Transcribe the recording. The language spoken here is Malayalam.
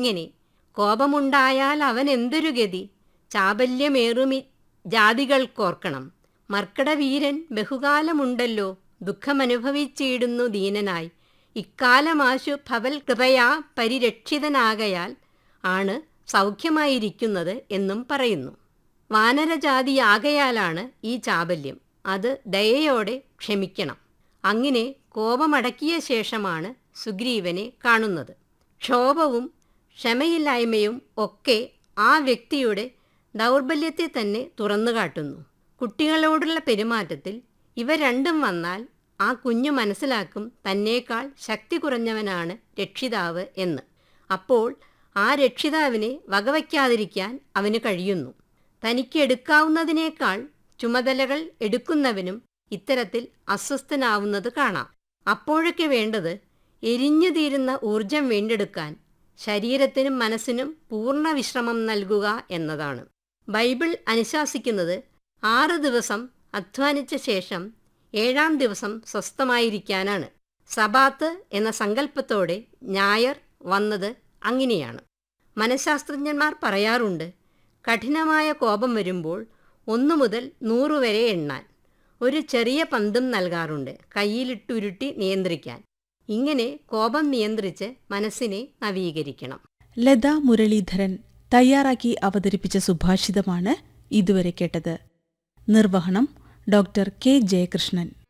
ഇങ്ങനെ കോപമുണ്ടായാൽ അവൻ എന്തൊരു ഗതി ചാബല്യമേറുമി ജാതികൾക്കോർക്കണം മർക്കടവീരൻ ബഹുകാലമുണ്ടല്ലോ ദുഃഖമനുഭവിച്ചിടുന്നു ദീനനായി ഇക്കാലമാശു ഭവൽ കൃപയാ പരിരക്ഷിതനാകയാൽ ആണ് സൗഖ്യമായിരിക്കുന്നത് എന്നും പറയുന്നു വാനരജാതിയാകയാലാണ് ഈ ചാബല്യം അത് ദയയോടെ ക്ഷമിക്കണം അങ്ങനെ കോപമടക്കിയ ശേഷമാണ് സുഗ്രീവനെ കാണുന്നത് ക്ഷോഭവും ക്ഷമയില്ലായ്മയും ഒക്കെ ആ വ്യക്തിയുടെ ദൗർബല്യത്തെ തന്നെ തുറന്നു കാട്ടുന്നു കുട്ടികളോടുള്ള പെരുമാറ്റത്തിൽ ഇവ രണ്ടും വന്നാൽ ആ കുഞ്ഞു മനസ്സിലാക്കും തന്നേക്കാൾ ശക്തി കുറഞ്ഞവനാണ് രക്ഷിതാവ് എന്ന് അപ്പോൾ ആ രക്ഷിതാവിനെ വകവയ്ക്കാതിരിക്കാൻ അവന് കഴിയുന്നു തനിക്ക് എടുക്കാവുന്നതിനേക്കാൾ ചുമതലകൾ എടുക്കുന്നവനും ഇത്തരത്തിൽ അസ്വസ്ഥനാവുന്നത് കാണാം അപ്പോഴൊക്കെ വേണ്ടത് എരിഞ്ഞു തീരുന്ന ഊർജം വീണ്ടെടുക്കാൻ ശരീരത്തിനും മനസ്സിനും പൂർണ്ണ വിശ്രമം നൽകുക എന്നതാണ് ബൈബിൾ അനുശാസിക്കുന്നത് ആറ് ദിവസം അധ്വാനിച്ച ശേഷം ഏഴാം ദിവസം സ്വസ്ഥമായിരിക്കാനാണ് സബാത്ത് എന്ന സങ്കല്പത്തോടെ ഞായർ വന്നത് അങ്ങനെയാണ് മനഃശാസ്ത്രജ്ഞന്മാർ പറയാറുണ്ട് കഠിനമായ കോപം വരുമ്പോൾ ഒന്നു മുതൽ നൂറ് വരെ എണ്ണാൻ ഒരു ചെറിയ പന്തും നൽകാറുണ്ട് കയ്യിലിട്ടുരുട്ടി നിയന്ത്രിക്കാൻ ഇങ്ങനെ കോപം നിയന്ത്രിച്ച് മനസ്സിനെ നവീകരിക്കണം ലത മുരളീധരൻ തയ്യാറാക്കി അവതരിപ്പിച്ച സുഭാഷിതമാണ് ഇതുവരെ കേട്ടത് നിർവഹണം ഡോക്ടർ കെ ജയകൃഷ്ണൻ